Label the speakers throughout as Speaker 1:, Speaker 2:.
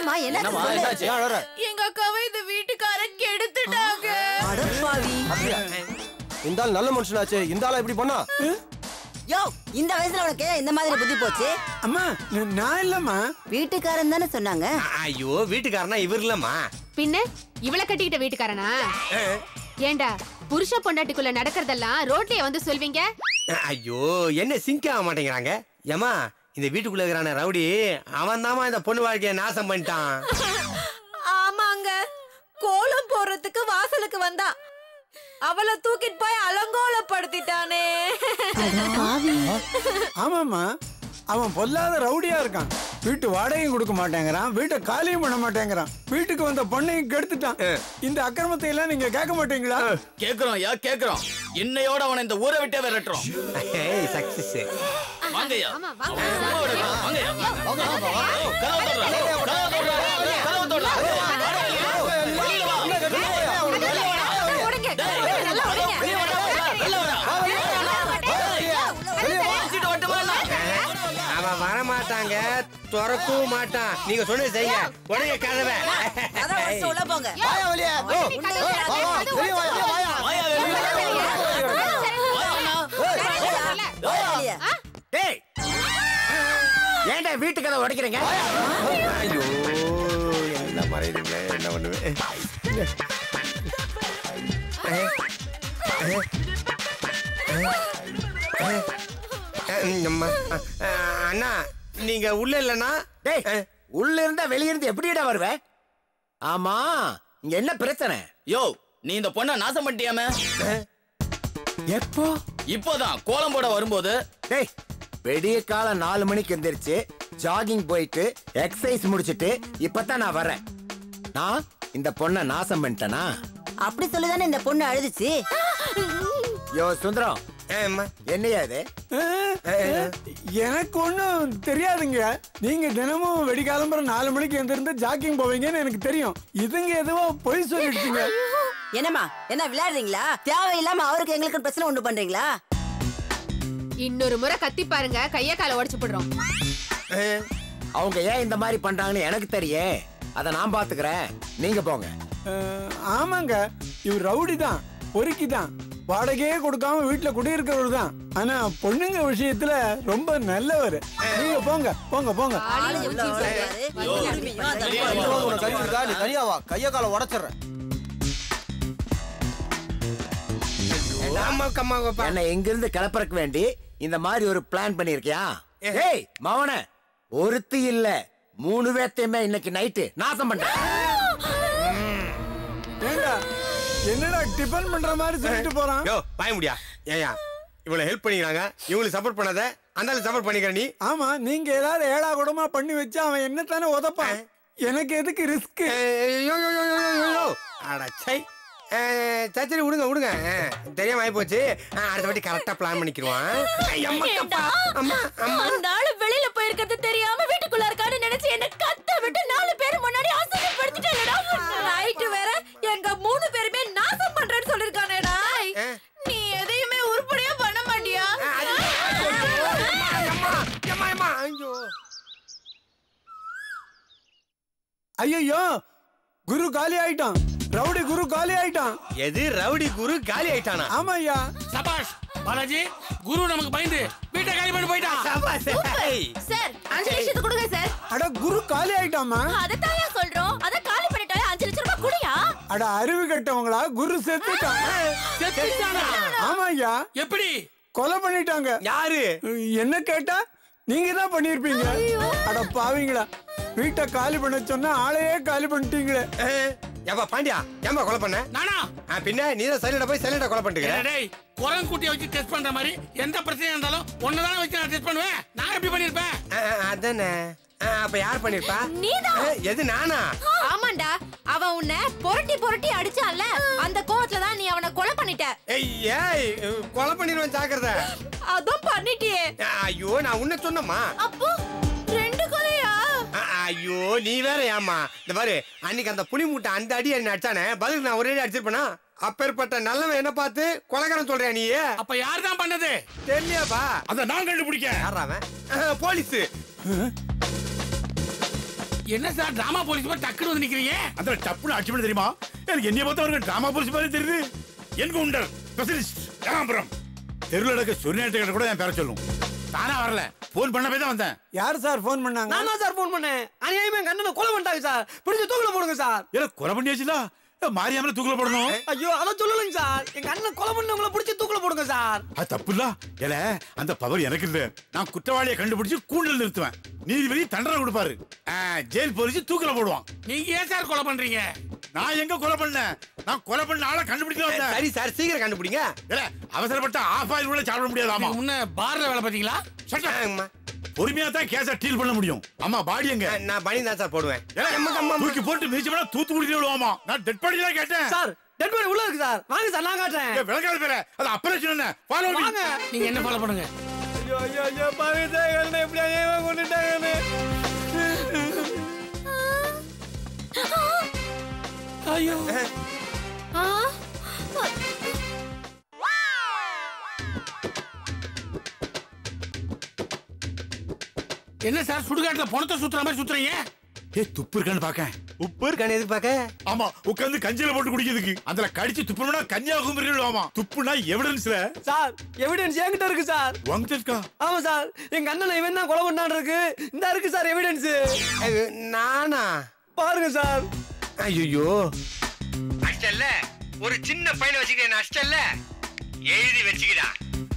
Speaker 1: என்னம்மா என்ன
Speaker 2: என்னம்மா என்னாச்சு ஏன் அழற
Speaker 3: எங்க அக்காவை இந்த வீட்டுக்காரன் கெடுத்துட்டாங்க
Speaker 1: அடப்பாவி
Speaker 2: அப்படியா இந்த ஆள் நல்ல மனுஷனாச்சு இந்த ஆளா இப்படி பண்ணா
Speaker 1: யோ இந்த வயசுல உனக்கு இந்த மாதிரி புத்தி போச்சு
Speaker 4: அம்மா ந- நான் இல்லம்மா
Speaker 1: வீட்டுக்காரன் தானே சொன்னாங்க
Speaker 5: ஐயோ வீட்டுக்காரனா இவர் இல்லம்மா
Speaker 6: பின்ன இவள கட்டிக்கிட்ட வீட்டுக்காரனா ஏண்டா புருஷ பொண்டாட்டிக்குள்ள நடக்கிறதெல்லாம் ரோட்லயே வந்து சொல்வீங்க
Speaker 5: ஐயோ என்ன சிங்க் ஆக மாட்டேங்கிறாங்க ஏமா இந்த வீட்டுக்குள்ள இருக்கிறான ரவுடி அவன் இந்த பொண்ணு வாழ்க்கைய நாசம் பண்ணிட்டான்
Speaker 3: ஆமாங்க கோலம் போடுறதுக்கு வாசலுக்கு வந்தா அவளை தூக்கிட்டு போய் அலங்கோலப்படுத்திட்டானே
Speaker 4: ஆமாம்மா அவன் பொல்லாத ரவுடியா இருக்கான் வீட்டு வாடகையும் கொடுக்க மாட்டேங்கிறான் வீட்டை காலியும் பண்ண மாட்டேங்கிறான் வீட்டுக்கு வந்த பொண்ணையும் கெடுத்துட்டான் இந்த அக்கிரமத்தை எல்லாம் நீங்க கேட்க மாட்டீங்களா
Speaker 7: கேக்குறோம் யா கேக்குறோம் இன்னையோட அவனை இந்த ஊரை விட்டே விரட்டுறோம்
Speaker 5: சக்சஸ்
Speaker 7: வாங்கய்யா
Speaker 6: ஆமா வாங்க
Speaker 7: வாங்கய்யா ஓ, கதவை தொடுறா. கதவை தொடுறா. கதவை தொடுறா. வெளியில வா.
Speaker 6: உடைங்க,
Speaker 7: டேய்,
Speaker 6: நல்லா உடைங்க.
Speaker 7: வெளிய வாடா, வெளில வாடா. அடிச்சிட்டு வரட்டுமா இல்ல?
Speaker 5: அவன் வர மாட்டாங்க திறக்கவும் மாட்டான் நீங்க சொன்னது செய்யுங்க உடனே கதவை
Speaker 1: அதான் உடச்சு உள்ள போங்க
Speaker 2: வாயா வெளியே ஓ,
Speaker 6: நீ கதவு
Speaker 2: வா, வா, வா,
Speaker 6: திறந்து
Speaker 2: வெளியே வாயா, வாயா.
Speaker 7: வாயா வெளிய. வாயா அண்ணா.
Speaker 1: போயா வெளிய.
Speaker 5: டேய் ஏன்டா வீட்டு கதை உடைக்கிறீங்க ஐயோ என்ன மறையுதுங்க என்ன பண்ணுவேன் அண்ணா நீங்க உள்ள இல்லனா
Speaker 8: டேய் உள்ள இருந்தா வெளிய இருந்து எப்படிடா வருவ ஆமா இங்க என்ன பிரச்சனை
Speaker 7: யோ நீ இந்த பொண்ணை நாசம் பண்ணிட்டியாமே
Speaker 8: எப்போ
Speaker 7: இப்போதான் கோலம் போட வரும்போது
Speaker 8: டேய் வெடிய காலம் நாலு மணிக்கு எந்திரிச்சு ஜாகிங் போயிட்டு எக்ஸசைஸ் முடிச்சிட்டு இப்பதான் நான் வரேன் நான் இந்த பொண்ணை நாசம் பண்ணிட்டேனா
Speaker 1: அப்படி சொல்லிதானே இந்த பொண்ணு அழுதுச்சு
Speaker 8: யோ சுந்தரம் என்னையா இது
Speaker 4: அஹ், எனக்கு ஒண்ணும் தெரியாதுங்க நீங்க தினமும் வெடிக்காலம்பரம் நாலு மணிக்கு எந்திருந்து ஜாக்கிங் போவீங்கன்னு எனக்கு தெரியும் இதுங்க எதுவோ பொய் சொல்லிடுச்சுங்க
Speaker 1: என்னம்மா என்ன விளையாடுறீங்களா தேவையில்லாம அவருக்கு எங்களுக்கு பிரச்சனை உண்டு பண்றீங்களா
Speaker 6: இன்னொரு முறை கத்தி பாருங்க கைய கால உடைச்சு போடுறோம்
Speaker 8: அவங்க ஏன் இந்த மாதிரி பண்றாங்கன்னு எனக்கு தெரியும் அதை நான் பாத்துக்கிறேன் நீங்க போங்க
Speaker 4: அஹ், ஆமாங்க இவர் ரவுடி தான் பொறுக்கி தான் வாடகையே கொடுக்காம வீட்டுல குடியிருக்கிறவர் தான் ஆனா பொண்ணுங்க விஷயத்துல ரொம்ப நல்லவர் நீங்க போங்க போங்க போங்க
Speaker 1: ஆளு எவ்வளவு சொல்றாரு? உரிமையும் அந்த
Speaker 7: வெளியே
Speaker 1: பொண்ணு.
Speaker 7: வா.
Speaker 2: உனக்கு கறி இருக்கா நீ தனியா வா கைய கால உடைச்சிடுறேன்
Speaker 8: என்ன இங்கிருந்து கிளப்பறக்கு வேண்டி இந்த மாதிரி ஒரு பிளான் பண்ணிருக்கியா ஏய் மவன ஒருத்தி இல்ல மூணு பேர்த்தையுமே இன்னைக்கு நைட்டு நாசம் பண்றேன்
Speaker 4: ஏண்டா என்னடா டிபன் பண்ற மாதிரி சொல்லிட்டு போறான்
Speaker 5: யோ பாய முடியா ஏயா இவ்வளவு ஹெல்ப் பண்ணிக்கிறாங்க இவங்களுக்கு சப்போர்ட் பண்ணாத அந்த சப்போர்ட் பண்ணிக்கிற நீ
Speaker 4: ஆமா நீங்க ஏதாவது ஏழா கூடமா பண்ணி வச்சு அவன் என்னத்தானே உதப்பான் எனக்கு எதுக்கு ரிஸ்க்
Speaker 5: ஏய், யோ, யோ, யோ, யோ, யோ, யோ. அட சை ஏய், சரி சரி விடுங்க விடுங்க ஏய், தெரியாம ஆயி போச்சு அடுத்த வாட்டி கரெக்டா பிளான் பண்ணிக்கிருவான் ஐய், அம்மா,
Speaker 3: ஏண்டா?
Speaker 5: அம்மா அம்மா
Speaker 3: அந்த ஆளு வெளியில போயிருக்கிறது தெரியாம வீட்டுக்குள்ள இருக்கான்னு நினைச்சு என்ன கத்த விட்டு நாலு பேர் முன்னாடி அசிங்கப்படுத்திட்டேடா நைட்டு வேற எங்க மூணு பேருமே நாசம் பண்றேன்னு சொல்லிருக்கானேடா நீ எதையுமே உருப்படியா பண்ண மாட்டியா
Speaker 5: அம்மா அம்மா அம்மா ஐயோ
Speaker 4: ஐயோ குரு காலி ஆயிட்டான் ரவுடி குரு காலி ஆயிட்டான்
Speaker 5: எது ரவுடி குரு காலி ஆயிட்டானா
Speaker 4: ஆமா ஐயா
Speaker 9: சபாஷ் பாலாஜி குரு நமக்கு பயந்து வீட்டை காலி பண்ணி போயிட்டான்
Speaker 5: சபாஸ். ஏய்.
Speaker 3: சார் அஞ்சு லட்சத்து கொடுங்க சார்
Speaker 4: அட குரு காலி ஆயிட்டாமா
Speaker 3: அதைத்தான் ஏன் சொல்றோம் அத காலி பண்ணிட்டாலே அஞ்சு லட்சம் ரூபாய் குடியா
Speaker 4: அட அறிவு கெட்டவங்களா குரு செத்துட்டான்
Speaker 9: செத்துட்டானா?
Speaker 4: ஆமா ஐயா
Speaker 9: எப்படி
Speaker 4: கொலை பண்ணிட்டாங்க
Speaker 5: யாரு
Speaker 4: என்ன கேட்டா நீங்க தான் பண்ணிருப்பீங்க அட பாவீங்களா வீட்டை காலி பண்ண சொன்னா ஆளையே காலி பண்ணிட்டீங்களே
Speaker 5: ஏய், ஏப்பா பாண்டியா ஏம்பா கொலை பண்ண
Speaker 9: நானா
Speaker 5: ஆ, பின்ன நீ தான் சைலண்டா போய் சைலண்டா கொலை பண்ணிட்டு
Speaker 9: ஏய், டேய் குரங்கு குட்டியை வச்சு டெஸ்ட் பண்ற மாதிரி எந்த பிரச்சனையா இருந்தாலும் ஒன்னதானே வச்சு நான் டெஸ்ட் பண்ணுவேன் நான் எப்படி பண்ணிருப்பேன்
Speaker 5: ஆ, ஆ, அதானே ஆ, அப்ப யார் பண்ணிருப்பா
Speaker 3: நீதான்.
Speaker 5: ஏ, எது நானா
Speaker 3: ஆமாண்டா அவன் உன்னை புரட்டி புரட்டி அடிச்சான்ல அந்த கோவத்துல தான் நீ அவனை கொலை பண்ணிட்ட
Speaker 5: ஏய், ஏய் கொலை பண்ணிடுவேன் ஜாக்கிரதை
Speaker 3: அதான் பண்ணிட்டியே
Speaker 5: ஆ, ஐயோ நான் உன்ன சொன்னம்மா
Speaker 3: அப்போ ரெண்டு கொலையா
Speaker 5: ஆ, ஐயோ நீ வேற ஏமா இந்த பாரு அன்னைக்கு அந்த புளி மூட்டை அந்த அடி என்ன அடிச்சானே பதிலுக்கு நான் ஒரே அடி அடிச்சிருப்பேனா அப்பேற்பட்ட நல்லவன் என்ன பார்த்து கொலைகாரன் சொல்றியா நீ
Speaker 9: அப்ப யார் தான் பண்ணது
Speaker 5: தெரியலையாப்பா
Speaker 9: அத நான் கண்டுபிடிக்க
Speaker 5: யாரா அவன் ஆ, போலீஸ்
Speaker 9: என்ன சார் டிராமா போலீஸ் மாதிரி டக்குனு வந்து நிக்கிறீங்க
Speaker 10: அந்த டப்புன்னு அடிச்சு பண்ண தெரியுமா எனக்கு என்னைய பார்த்தா அவருக்கு டிராமா போலீஸ் மாதிரி தெரியுது என்கவுண்டர் ஸ்பெஷலிஸ்ட் ராமபுரம் தெருவில் நடக்க சொரிநாட்டு கூட என் பேர சொல்லும் தானா வரல போன் பண்ண போய் தான் வந்தேன்
Speaker 4: யார் சார் ஃபோன் பண்ணாங்க
Speaker 5: நான் தான் சார் ஃபோன் பண்ணேன் அநியாயமா எங்க அண்ணனை கொலை பண்ணிட்டாங்க சார் பிடிச்ச தூக்கில போடுங்க சார்
Speaker 10: ஏல கொலை பண்ணியாச்சுல மாரியாமல தூக்கில போடணும்
Speaker 5: ஐயோ அத சொல்லலைங்க சார் எங்க அண்ணன் கொலை பண்ணவங்கள பிடிச்சி தூக்கில போடுங்க சார்
Speaker 10: அது தப்பு இல்ல ஏல அந்த பவர் எனக்கு இல்ல நான் குற்றவாளியை கண்டுபிடிச்சு கூண்டில் நிறுத்துவேன் நீதிபதி தண்டனை கொடுப்பாரு ஆ, ஜெயில் போலீஸ் தூக்கில போடுவான்
Speaker 9: நீங்க ஏன் சார் கொலை பண்றீங்க
Speaker 10: நான் எங்க கொலை பண்ணேன் நான் கொலை பண்ண ஆளை கண்டுபிடிக்க வந்தேன்
Speaker 5: சரி சார் சீக்கிரம் கண்டுபிடிங்க
Speaker 10: ஏல அவசரப்பட்ட ஆஃப் ஆயில் கூட சாப்பிட முடியாதாமா
Speaker 9: நீங்க முன்ன பார்ல வேலை பாத்தீங்களா
Speaker 10: சட்டை
Speaker 5: ஆமா.
Speaker 10: பொறுமையா தான் கேஸ டீல் பண்ண முடியும் அம்மா பாடி எங்க
Speaker 5: நான் பனி தான் சார் போடுவேன்
Speaker 10: ஏல,
Speaker 5: அம்மா, அம்மா, அம்மா.
Speaker 10: தூக்கி போட்டு மிதிச்சு தூத்துக்குடி விடுவாமா நான் டெட் பாடி தான் கேட்டேன்
Speaker 5: சார் டெட் பாடி உள்ள இருக்கு சார் வாங்க சார் நான் காட்டுறேன்
Speaker 10: ஏய், விளக்காத பேர அது ஆபரேஷன் என்ன ஃபாலோ
Speaker 5: வாங்க
Speaker 9: நீங்க என்ன ஃபாலோ பண்ணுங்க
Speaker 5: ஐயோ ஐயோ ஐயோ பாவி சார் எப்படி அநியாயமா கொண்டுட்டாங்கன்னு
Speaker 9: ஐயோ
Speaker 3: ஆ
Speaker 9: என்ன சார் சுடுகாட்டுல பணத்தை சுத்துற மாதிரி சுத்துறீங்க
Speaker 10: ஏ துப்பு இருக்கான்னு பாக்க
Speaker 5: உப்பு இருக்கானே எதுக்கு பார்க்க
Speaker 10: ஆமா உட்கார்ந்து கஞ்சில போட்டு குடிக்கிறதுக்கு அதுல கடிச்சு துப்புனா கன்னியாகுமரி ஆமா துப்புனா எவிடன்ஸ்ல
Speaker 5: சார் எவிடன்ஸ் என்கிட்ட இருக்கு சார்
Speaker 10: உங்ககிட்ட இருக்கா
Speaker 5: ஆமா சார் எங்க அண்ணனை இவன் தான் கொலை பண்ணான் இருக்கு இந்த இருக்கு சார் எவிடன்ஸ் நானா பாருங்க சார் ஐயோ அஷ்டல்ல ஒரு சின்ன பையனை வச்சுக்கிறேன் அஷ்டல்ல எழுதி வச்சுக்கிறா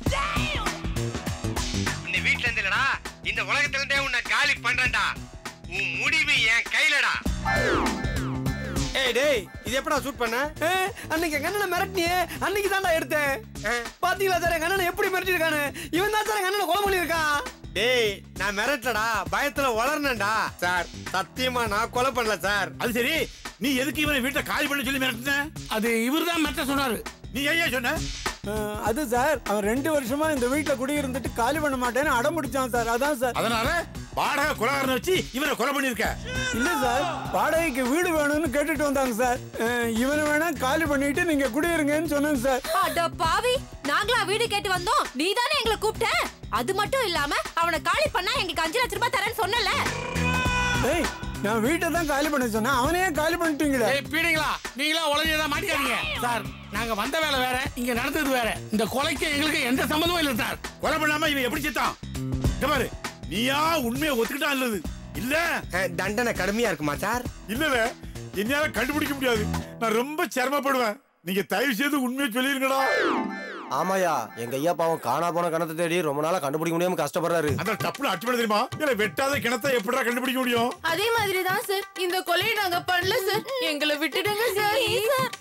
Speaker 5: இந்த வீட்ல இருந்து இல்லடா இந்த உலகத்துல இருந்தே உன்னை காலி பண்றேன்டா உன் முடிவு என் கையிலடா ஏய் டேய் இது எப்படா ஷூட் பண்ண அன்னைக்கு எங்க அண்ணனை மிரட்டினியே அன்னைக்கு தான்டா எடுத்தேன் பாத்தீங்களா சார் எங்க அண்ணனை எப்படி மிரட்டிருக்கானு இவன் தான் சார் எங்க அண்ணனை கொலை பண்ணிருக்கான் டேய் நான் மிரட்டலடா பயத்துல வளர்னேன்டா சார் சத்தியமா நான் கொலை பண்ணல சார்
Speaker 10: அது சரி நீ எதுக்கு இவனை வீட்டை காலி பண்ண சொல்லி மிரட்டின
Speaker 9: அது இவர்தான் மெத்த சொன்னாரு
Speaker 10: நீ ஏன் சொன்ன
Speaker 4: அஹ், அது சார் அவன் ரெண்டு வருஷமா இந்த வீட்டுல குடியிருந்துட்டு காலி பண்ண மாட்டேன்னு அடம் பிடிச்சான் சார் அதான் சார்
Speaker 10: அதனால வாடகை கொலகாரனை வச்சு இவனை கொலை பண்ணிருக்க
Speaker 4: இல்ல சார் வாடகைக்கு வீடு வேணும்னு கேட்டுட்டு வந்தாங்க சார் அஹ், இவனை வேணா காலி பண்ணிட்டு நீங்க குடியிருங்கன்னு சொன்னேன் சார்
Speaker 3: அட பாவி நாங்களா வீடு கேட்டு வந்தோம் நீ தானே எங்களை கூப்பிட்ட அது மட்டும் இல்லாம அவனை காலி பண்ணா எங்களுக்கு அஞ்சு லட்ச ரூபாய் தரேன்னு சொன்னல
Speaker 4: ஏய் நான் வீட்டை தான் காலி பண்ண சொன்னேன் அவனையே காலி பண்ணிட்டீங்களே
Speaker 9: ஏய் பீடிங்களா நீங்களா உலகம் மாட்டிக்காதீங்க சார் நாங்க வந்த வேலை வேற இங்க நடந்தது வேற இந்த கொலைக்கு எங்களுக்கு எந்த சம்மந்தமும் இல்லை சார்
Speaker 10: கொலை பண்ணாம இவன் எப்படி செத்தான் இங்க பாரு நீயா உண்மையை ஒத்துக்கிட்டா இல்லது இல்ல
Speaker 5: தண்டனை கடுமையா இருக்குமா சார்
Speaker 10: இல்லல என்னால கண்டுபிடிக்க முடியாது நான் ரொம்ப சிரமப்படுவேன் நீங்க தயவு செய்து உண்மையை சொல்லிருங்கடா
Speaker 2: ஆமாயா எங்க ஐயா பாவம் காணா போன கணத்தை தேடி ரொம்ப நாளா கண்டுபிடிக்க முடியாம கஷ்டப்படுறாரு
Speaker 10: அந்த டப்புல அடிச்சு பண்ண தெரியுமா இல்ல வெட்டாத கிணத்தை எப்படிடா கண்டுபிடிக்க முடியும்
Speaker 3: அதே மாதிரி தான் சார் இந்த கொலையை நாங்க பண்ணல சார் எங்களை விட்டுடுங்க சார் சார்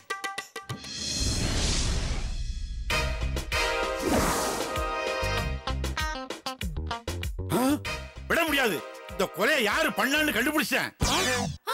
Speaker 10: ஆ? விட முடியாது இந்த கொலையை யாரு பண்ணான்னு கண்டுபிடிச்சேன்